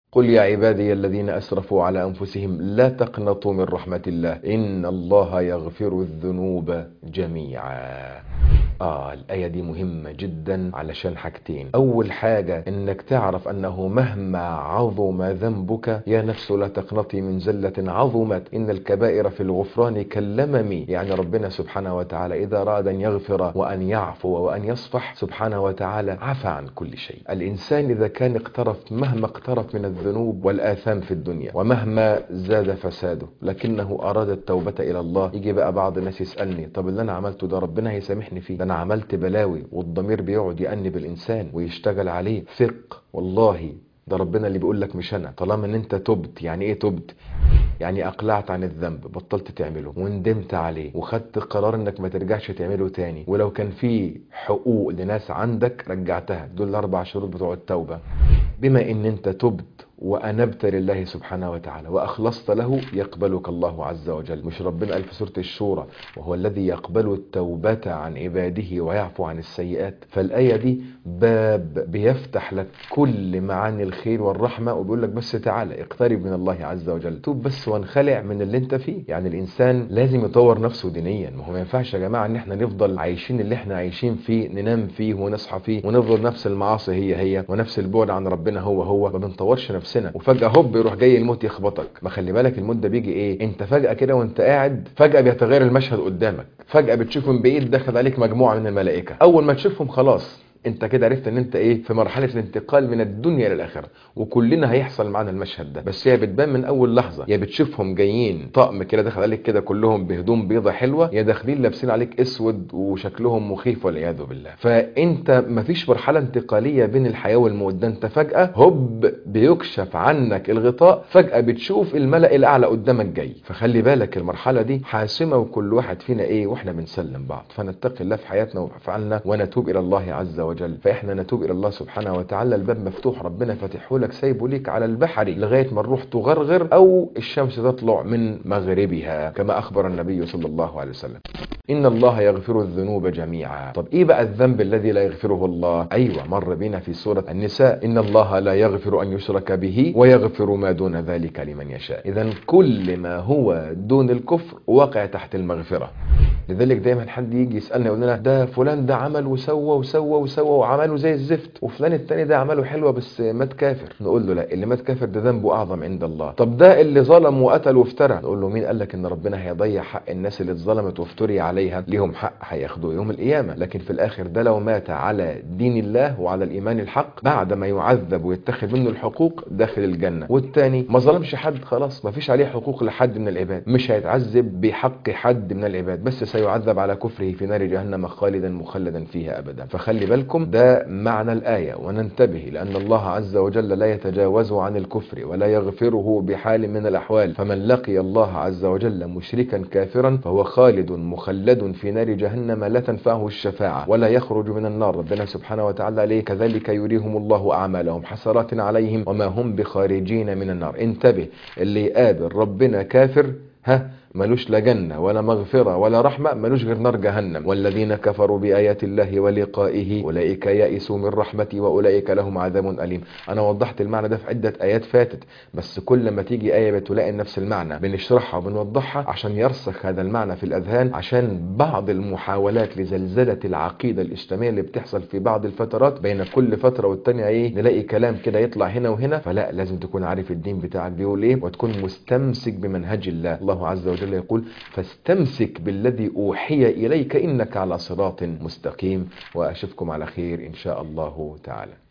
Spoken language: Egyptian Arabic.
قل يا عبادي الذين أسرفوا على أنفسهم لا تقنطوا من رحمة الله إن الله يغفر الذنوب جميعا آه الآية دي مهمة جدا علشان حاجتين أول حاجة إنك تعرف أنه مهما عظم ذنبك يا نفس لا تقنطي من زلة عظمت إن الكبائر في الغفران كاللمم يعني ربنا سبحانه وتعالى إذا أراد أن يغفر وأن يعفو وأن يصفح سبحانه وتعالى عفى عن كل شيء الإنسان إذا كان اقترف مهما اقترف من الذنوب والآثام في الدنيا ومهما زاد فساده لكنه أراد التوبة إلى الله يجي بقى بعض الناس يسألني طب اللي أنا عملته ده ربنا هيسامحني فيه ده أنا عملت بلاوي والضمير بيقعد يأنب الإنسان ويشتغل عليه ثق والله ده ربنا اللي بيقول لك مش انا طالما ان انت تبت يعني ايه تبت يعني اقلعت عن الذنب بطلت تعمله وندمت عليه وخدت قرار انك ما ترجعش تعمله تاني ولو كان في حقوق لناس عندك رجعتها دول الاربع شروط بتوع التوبة بما ان انت تبت وأنبت لله سبحانه وتعالى وأخلصت له يقبلك الله عز وجل مش ربنا قال في سورة الشورى وهو الذي يقبل التوبة عن عباده ويعفو عن السيئات فالآية دي باب بيفتح لك كل معاني الخير والرحمة وبيقول لك بس تعالى اقترب من الله عز وجل توب بس وانخلع من اللي انت فيه يعني الإنسان لازم يطور نفسه دينيا ما هو ما ينفعش يا جماعة ان احنا نفضل عايشين اللي احنا عايشين فيه ننام فيه ونصحى فيه ونفضل نفس المعاصي هي هي ونفس البعد عن ربنا هو هو ما بنطورش نفسنا نفسنا وفجأة هوب يروح جاي الموت يخبطك ما خلي بالك الموت ده بيجي ايه انت فجأة كده وانت قاعد فجأة بيتغير المشهد قدامك فجأة بتشوف من بعيد دخل عليك مجموعة من الملائكة اول ما تشوفهم خلاص انت كده عرفت ان انت ايه في مرحله الانتقال من الدنيا للاخره وكلنا هيحصل معانا المشهد ده بس هي بتبان من اول لحظه يا بتشوفهم جايين طقم كده داخل عليك كده كلهم بهدوم بيضه حلوه يا داخلين لابسين عليك اسود وشكلهم مخيف والعياذ بالله فانت مفيش مرحله انتقاليه بين الحياه والموت ده انت فجاه هوب بيكشف عنك الغطاء فجاه بتشوف الملا الاعلى قدامك جاي فخلي بالك المرحله دي حاسمه وكل واحد فينا ايه واحنا بنسلم بعض فنتقي الله في حياتنا وافعالنا ونتوب الى الله عز وجل وجل فاحنا نتوب الى الله سبحانه وتعالى الباب مفتوح ربنا فاتحه لك سايبه ليك على البحر لغايه ما الروح تغرغر او الشمس تطلع من مغربها كما اخبر النبي صلى الله عليه وسلم إن الله يغفر الذنوب جميعا طب إيه بقى الذنب الذي لا يغفره الله أيوة مر بنا في سورة النساء إن الله لا يغفر أن يشرك به ويغفر ما دون ذلك لمن يشاء إذا كل ما هو دون الكفر واقع تحت المغفرة لذلك دايما حد يجي يسالنا يقول لنا ده فلان ده عمل وسوى وسوى وسوى وعمله زي الزفت وفلان التاني ده عمله حلوه بس مات كافر نقول له لا اللي مات كافر ده ذنبه اعظم عند الله طب ده اللي ظلم وقتل وافترى نقول له مين قال لك ان ربنا هيضيع حق الناس اللي اتظلمت وافتري عليها ليهم حق هياخدوه يوم القيامه لكن في الاخر ده لو مات على دين الله وعلى الايمان الحق بعد ما يعذب ويتخذ منه الحقوق داخل الجنه والتاني ما ظلمش حد خلاص ما فيش عليه حقوق لحد من العباد مش هيتعذب بحق حد من العباد بس سيعذب على كفره في نار جهنم خالدا مخلدا فيها ابدا فخلي بالكم ده معنى الايه وننتبه لان الله عز وجل لا يتجاوز عن الكفر ولا يغفره بحال من الاحوال فمن لقي الله عز وجل مشركا كافرا فهو خالد مخلد في نار جهنم لا تنفعه الشفاعه ولا يخرج من النار ربنا سبحانه وتعالى عليه كذلك يريهم الله اعمالهم حسرات عليهم وما هم بخارجين من النار انتبه اللي يقابل ربنا كافر ها ملوش لا جنة ولا مغفرة ولا رحمة ملوش غير نار جهنم والذين كفروا بآيات الله ولقائه أولئك يئسوا من رحمتي وأولئك لهم عذاب أليم أنا وضحت المعنى ده في عدة آيات فاتت بس كل ما تيجي آية بتلاقي نفس المعنى بنشرحها وبنوضحها عشان يرسخ هذا المعنى في الأذهان عشان بعض المحاولات لزلزلة العقيدة الإسلامية اللي بتحصل في بعض الفترات بين كل فترة والتانية إيه نلاقي كلام كده يطلع هنا وهنا فلا لازم تكون عارف الدين بتاعك بيقول إيه وتكون مستمسك بمنهج الله الله عز وجل وجل يقول فاستمسك بالذي أوحي إليك إنك على صراط مستقيم وأشوفكم على خير إن شاء الله تعالى